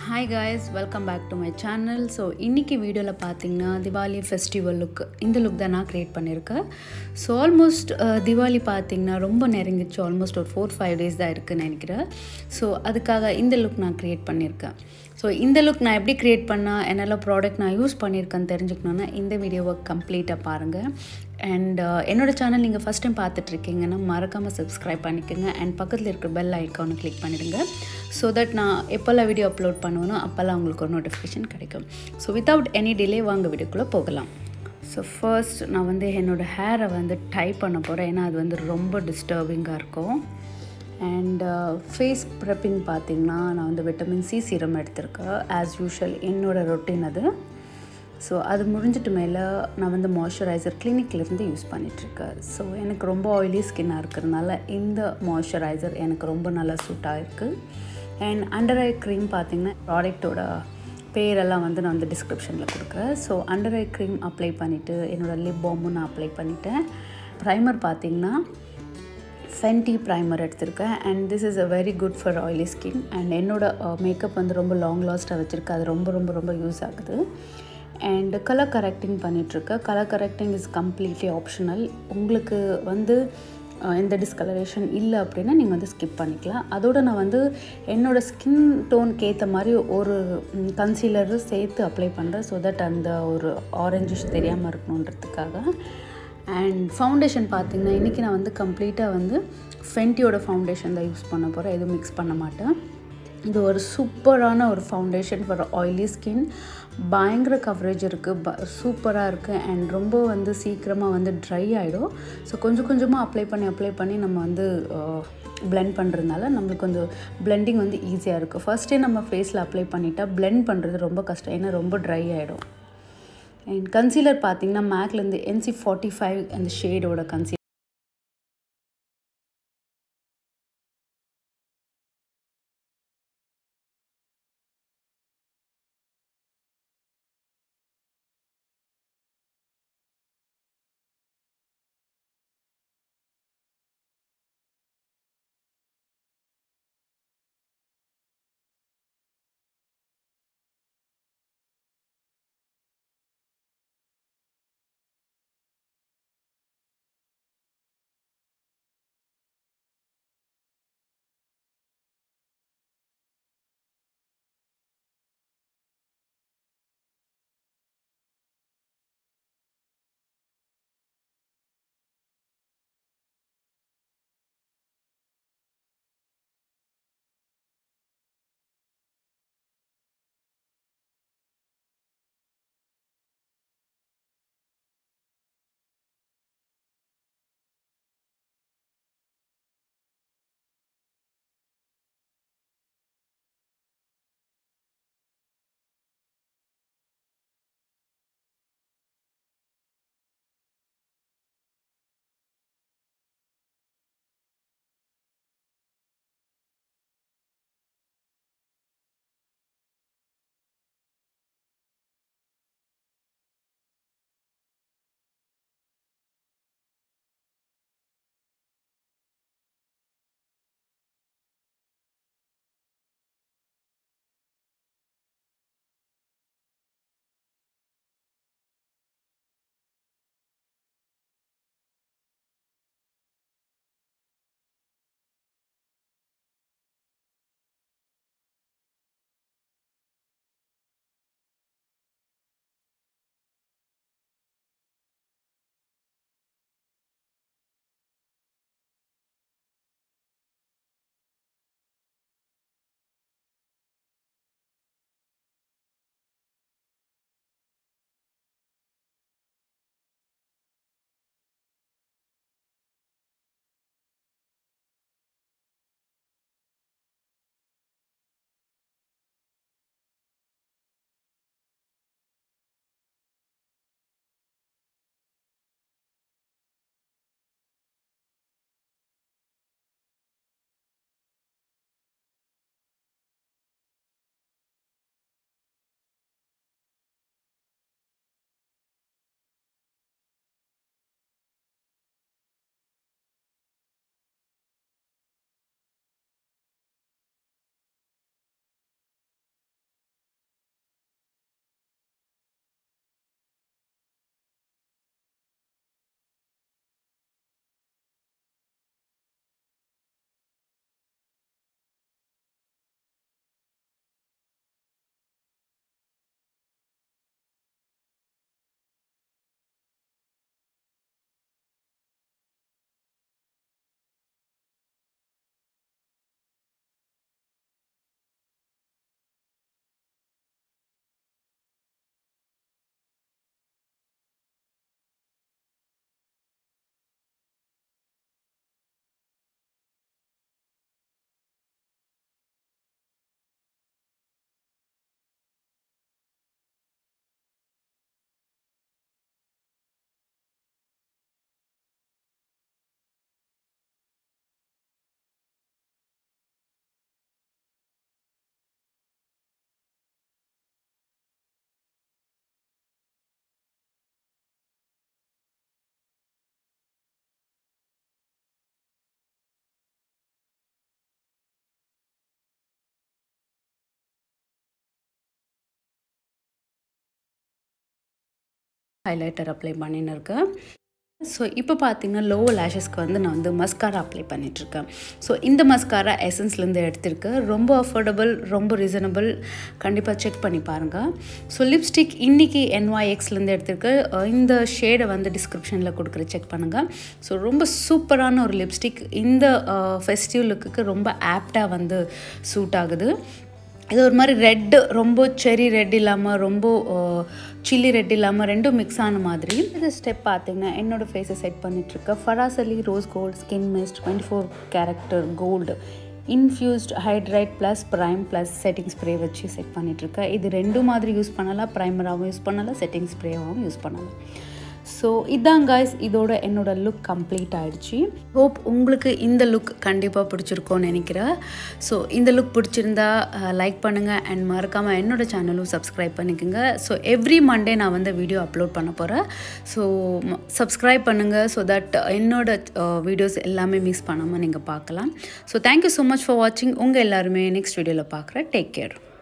hi guys welcome back to my channel so இன்றைக்கி வீடியோவில் பார்த்தீங்கன்னா திவாலி ஃபெஸ்டிவல் லுக் இந்த லுக் தான் நான் க்ரியேட் பண்ணியிருக்கேன் ஸோ ஆல்மோஸ்ட் திவாலி பார்த்தீங்கன்னா ரொம்ப நெருங்கிச்சு ஆல்மோஸ்ட் ஒரு ஃபோர் ஃபைவ் டேஸ் தான் இருக்குதுன்னு நினைக்கிறேன் ஸோ அதுக்காக இந்த லுக் நான் க்ரியேட் பண்ணியிருக்கேன் ஸோ இந்த லுக் நான் எப்படி க்ரியேட் பண்ணால் என்னெல்லாம் ப்ராடக்ட் நான் யூஸ் பண்ணியிருக்கேன்னு தெரிஞ்சுக்கணுன்னா இந்த வீடியோவை கம்ப்ளீட்டாக பாருங்கள் அண்ட் என்னோடய சேனல் நீங்கள் ஃபஸ்ட் டைம் பார்த்துட்ருக்கீங்கன்னா மறக்காமல் சப்ஸ்கிரைப் பண்ணிக்கோங்க அண்ட் பக்கத்தில் இருக்கிற பெல் ஐக்கானை கிளிக் பண்ணிடுங்க ஸோ தட் நான் எப்போல்லாம் வீடியோ அப்லோட் பண்ணுவேனோ அப்போல்லாம் உங்களுக்கு ஒரு நோட்டிஃபிகேஷன் கிடைக்கும் ஸோ வித்தவுட் எனி டிலே வாங்க வீடியோக்குள்ளே போகலாம் ஸோ ஃபர்ஸ்ட் நான் வந்து என்னோடய ஹேரை வந்து டை பண்ண போகிறேன் ஏன்னா அது வந்து ரொம்ப டிஸ்டர்பிங்காக இருக்கும் அண்ட் ஃபேஸ் ப்ரெப்பிங் பார்த்திங்கன்னா நான் வந்து விட்டமின் சி சீரம் எடுத்திருக்கேன் ஆஸ் யூஷுவல் என்னோடய ரொட்டீன் அது ஸோ அது முடிஞ்சிட்டு மேலே நான் வந்து மாய்ஸ்சரைசர் கிளினிக்லேருந்து யூஸ் பண்ணிகிட்ருக்கேன் ஸோ எனக்கு ரொம்ப ஆயிலி ஸ்கின்னாக இருக்கிறதுனால இந்த மாய்ஸ்சரைசர் எனக்கு ரொம்ப நல்லா சூட் ஆகிருக்கு அண்ட் அண்டர் ஐ க்ரீம் பார்த்திங்கன்னா ப்ராடக்டோட பேரெல்லாம் வந்து நான் வந்து டிஸ்கிரிப்ஷனில் கொடுக்குறேன் so under eye cream apply பண்ணிவிட்டு என்னோடய லிப் பாமும் நான் அப்ளை பண்ணிட்டேன் ப்ரைமர் பார்த்திங்கன்னா ஃபென்டி ப்ரைமர் எடுத்திருக்கேன் and this is a very good for oily skin and என்னோடய மேக்கப் வந்து ரொம்ப லாங் லாஸ்ட்டாக வச்சுருக்கேன் அது ரொம்ப ரொம்ப ரொம்ப யூஸ் ஆகுது அண்ட் கலர் கரெக்டிங் பண்ணிகிட்ருக்கேன் colour correcting is completely optional உங்களுக்கு வந்து எந்த டிஸ்கலரேஷன் இல்லை அப்படின்னா நீங்கள் வந்து ஸ்கிப் பண்ணிக்கலாம் அதோடு நான் வந்து என்னோடய ஸ்கின் டோனுக்கு ஏற்ற மாதிரி ஒரு கன்சீலர் சேர்த்து அப்ளை பண்ணுறேன் ஸோ தட் அந்த ஒரு ஆரஞ்சிஷ் தெரியாமல் இருக்கணுன்றதுக்காக அண்ட் ஃபவுண்டேஷன் பார்த்திங்கன்னா இன்றைக்கி நான் வந்து கம்ப்ளீட்டாக வந்து ஃபென்ட்டியோட ஃபவுண்டேஷன் தான் யூஸ் பண்ண போகிறேன் எதுவும் மிக்ஸ் பண்ண மாட்டேன் இது ஒரு சூப்பரான ஒரு ஃபவுண்டேஷன் ஃபார் ஆயிலி ஸ்கின் பயங்கர கவரேஜ் இருக்குது ப சூப்பராக இருக்குது அண்ட் ரொம்ப வந்து சீக்கிரமாக வந்து ட்ரை ஆகிடும் ஸோ கொஞ்சம் கொஞ்சமாக அப்ளை பண்ணி அப்ளை பண்ணி நம்ம வந்து பிளெண்ட் பண்ணுறதுனால நம்மளுக்கு கொஞ்சம் பிளெண்டிங் வந்து ஈஸியாக இருக்குது ஃபஸ்ட்டே நம்ம ஃபேஸில் அப்ளை பண்ணிட்டா பிளெண்ட் பண்ணுறது ரொம்ப கஷ்டம் ஏன்னா ரொம்ப ட்ரை ஆகிடும் அண்ட் கன்சீலர் பார்த்திங்கன்னா மேக்லேருந்து என்சி ஃபார்ட்டி ஃபைவ் அந்த ஷேடோட கன்சீலர் ஹைலைட்டர் அப்ளை பண்ணின்னு இருக்கேன் ஸோ இப்போ பார்த்தீங்கன்னா லோ லேஷஸ்க்கு வந்து நான் வந்து மஸ்காரா அப்ளை பண்ணிகிட்ருக்கேன் ஸோ இந்த மஸ்காரா எசன்ஸ்லேருந்து எடுத்திருக்கேன் ரொம்ப அஃபோர்டபுள் ரொம்ப ரீசனபிள் கண்டிப்பாக செக் பண்ணி பாருங்கள் ஸோ லிப்ஸ்டிக் இன்றைக்கி என்ஒய்எக்ஸ்லேருந்து எடுத்திருக்கு அஹ் இந்த ஷேடை வந்து டிஸ்கிரிப்ஷனில் கொடுக்குற செக் பண்ணுங்கள் ஸோ ரொம்ப சூப்பரான ஒரு லிப்ஸ்டிக் இந்த ஃபெஸ்டிவ் லுக்குக்கு ரொம்ப ஆப்டாக வந்து சூட் ஆகுது இது ஒரு மாதிரி ரெட்டு ரொம்ப செரி ரெட் இல்லாமல் ரொம்ப சில்லி ரெட் இல்லாமல் ரெண்டும் மிக்ஸ் ஆன மாதிரி இந்த ஸ்டெப் பார்த்தீங்கன்னா என்னோடய ஃபேஸை செட் பண்ணிகிட்ருக்கேன் Farsali rose gold skin mist twenty four karat gold infused hydrate plus prime plus setting spray வச்சு செட் பண்ணிகிட்ருக்கேன் இது ரெண்டும் மாதிரி யூஸ் பண்ணலாம் ப்ரைமராகவும் யூஸ் பண்ணலாம் செட்டிங் ஸ்ப்ரேவாகவும் யூஸ் பண்ணலாம் ஸோ இதான் காய்ஸ் இதோட என்னோட லுக் கம்ப்ளீட் ஆயிடுச்சு ஹோப் உங்களுக்கு இந்த லுக் கண்டிப்பாக பிடிச்சிருக்கோன்னு நினைக்கிறேன் ஸோ இந்த லுக் பிடிச்சிருந்தா லைக் பண்ணுங்கள் அண்ட் மறக்காமல் என்னோட சேனலும் சப்ஸ்கிரைப் பண்ணிக்கோங்க ஸோ எவ்ரி மண்டே நான் வந்து வீடியோ அப்லோட் பண்ண போகிறேன் ஸோ சப்ஸ்கிரைப் பண்ணுங்கள் ஸோ தட் என்னோட வீடியோஸ் எல்லாமே மிஸ் பண்ணாமல் நீங்கள் பார்க்கலாம் so thank you so much for வாட்சிங் உங்கள் எல்லாருமே நெக்ஸ்ட் வீடியோவில் பார்க்குறேன் டேக் கேர்